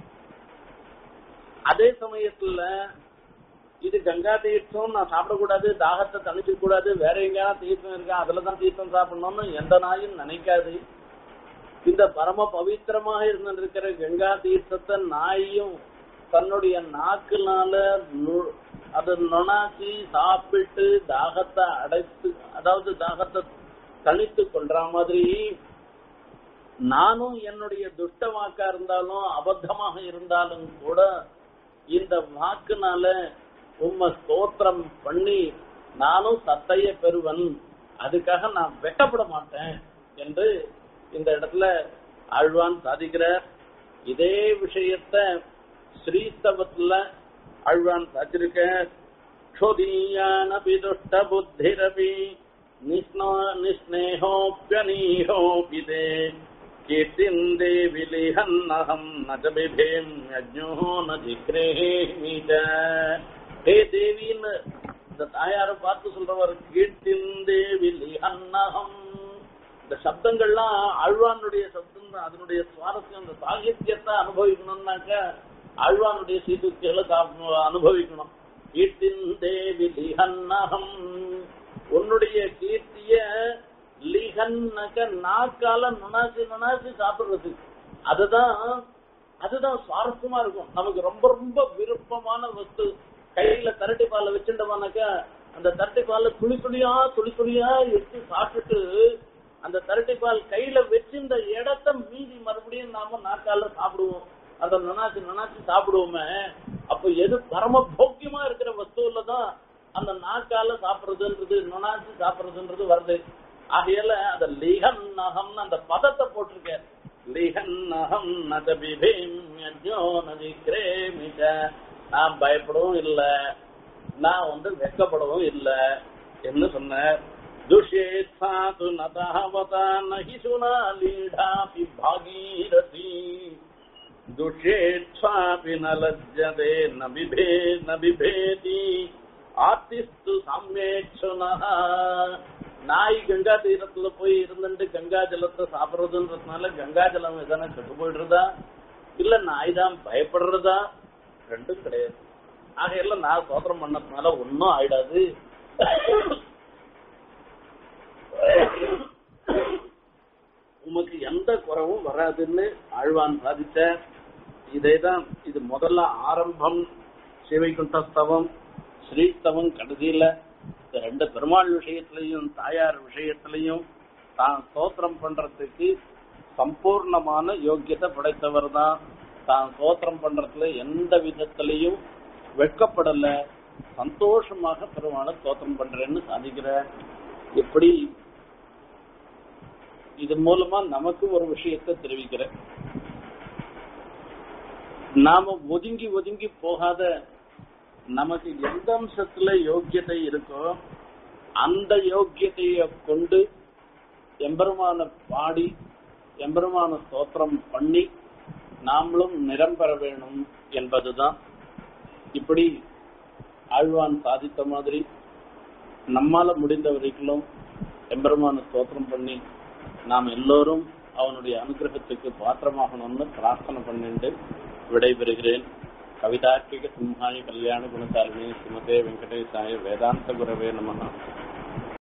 அதே சமயத்துல இது கங்கா தீர்த்தம் நான் சாப்பிடக்கூடாது தாகத்தை தணிக்க கூடாது வேற எங்கேயாவது தீர்த்தம் இருக்கா அதுலதான் தீர்த்தம் சாப்பிடணும்னு எந்த நாயும் நினைக்காது இந்த பரம பவித்திரமாக இருந்திருக்கிற கங்கா தீர்த்தத்தை நாயும் தன்னுடைய நாக்குனால நு- அதை நுணாச்சி சாப்பிட்டு தாகத்தை அடைத்து அதாவது தாகத்தை தணித்து கொள்ற மாதிரி நானும் என்னுடைய துஷ்ட வாக்கா இருந்தாலும் அபத்தமாக இருந்தாலும் கூட இந்த வாக்குனால உம்ம ஸ்தோத்திரம் பண்ணி நானும் சத்தைய பெறுவன் அதுக்காக நான் வெட்டப்பட மாட்டேன் என்று இந்த இடத்துல ஆழ்வான் சாதிக்கிறார் இதே விஷயத்த ஸ்ரீஸ்தவத்துல ஆழ்வான் சாதிச்சிருக்க க்ஷோதீயானபி துஷ்ட புத்திரபி நிஸ்னோ நிஸ்னேகோப்யனீகோபி தே கீர்த்திம் தேவி லிஹன்னஹம் ந ச பிபேம் யஜ்ஞோ ந ஜிக்ரேமி ச. ஹே தேவின்னு இந்த தாயாரை பார்த்து சொல்றவர் கீர்த்திம் தேவி லிஹன்னஹம் இந்த சப்தங்கள்லாம் ஆழ்வானுடைய சப்தம் தான் அதனுடைய சுவாரஸ்யம் அந்த சாகித்யத்தை அனுபவிக்கணும்னாக்க ஆழ்வானுடைய சீதுக்திகளை சாப்பிடணும், அனுபவிக்கணும் கீர்த்தின் தேவி லிஹன்னகம் உன்னுடைய கீர்த்திய லிஹன்னக நாக்கால நுணாசி நுணாசி சாப்பிடுறது அதுதான் அதுதான் சுவாரஸ்யமா இருக்கும் நமக்கு ரொம்ப ரொம்ப விருப்பமான வஸ்து கையில தரட்டி பாலை வச்சுட்டோம்னாக்கா அந்த தரட்டி பாலை துளி துளியா துளி துளியா எடுத்து சாப்பிட்டுட்டு அந்த தரட்டி பால் கையில வச்சிருந்த இடத்த மீதி மறுபடியும் நாம நாக்கால சாப்பிடுவோம் அந்த நனாச்சி நனாச்சி சாப்பிடுவோமே அப்ப எது பரம போக்கியமா இருக்கிற வஸ்துவில தான் அந்த நாக்கால சாப்பிடுறதுன்றது நொனாச்சி சாப்பிடுறதுன்றது வருது ஆகையால அந்த லிகன் நகம்னு அந்த பதத்தை போட்டிருக்க லிகன் நகம் நத பிபீம் யஜ்ஞோ நதி கிரேமிச்ச நான் பயப்படவும் இல்லை நான் வந்து வெக்கப்படவும் இல்லை என்று சொன்னார் துஷேத்ஸா து நதாவதா நஹி சுனா லீடாபி பாகீரதி துஷேட்சாபி ந லஜ்ஜதே ந பிபே ந பிபேதி ஆர்த்திஸ்து சம்மேட்சுனஹ நாய் கங்கா தீரத்துல போய் இருந்துட்டு கங்கா ஜலத்தை சாப்பிடுறதுன்றதுனால கங்கா ஜலம் எதனா கெட்டு போயிடுறதா இல்ல நாய் தான் பயப்படுறதா ரெண்டும் கிடையாது ஆகையெல்லாம் நான் சோதனம் பண்ணதுனால ஒன்னும் ஆயிடாது உமக்கு எந்த குறவும் வராதுன்னு ஆழ்வான் சாதிச்ச இதேதான் இது முதல்ல ஆரம்பம் சிவைகுண்டஸ்தவம் ஸ்ரீஸ்தவம் கடைசியில இந்த ரெண்டு பெருமாள் விஷயத்திலையும் தாயார் விஷயத்திலையும் தான் ஸ்தோத்திரம் பண்றதுக்கு சம்பூர்ணமான யோக்கியத்தை படைத்தவர் தான் தான் ஸ்தோத்திரம் பண்றதுல எந்த விதத்திலையும் வெட்கப்படல சந்தோஷமாக பெருமாளை ஸ்தோத்திரம் பண்றேன்னு சாதிக்கிற இப்படி இது மூலமா நமக்கு ஒரு விஷயத்தை தெரிவிக்கிறேன் நாம ஒதுங்கி ஒதுங்கி போகாத நமக்கு எந்த அம்சத்துல யோக்கியதை இருக்கோ அந்த யோக்கியத்தைய கொண்டு எம்பெருமான பாடி எம்பெருமான ஸ்தோத்திரம் பண்ணி நாமளும் நிறம் பெற வேணும் என்பதுதான் இப்படி ஆழ்வான் சாதித்த மாதிரி நம்மால முடிந்த வரைக்கும் எம்பெருமான ஸ்தோத்திரம் பண்ணி நாம் எல்லோரும் அவனுடைய அனுகிரகத்துக்கு பாத்திரமாகணும்னு பிரார்த்தனை பண்ணிட்டு விடைபெறுகிறேன் கவிதார்க்கிக சிம்ஹாய கல்யாண குணசாலினி ஸ்ரீமதே வெங்கடேசாய வேதாந்த குரவே நமகா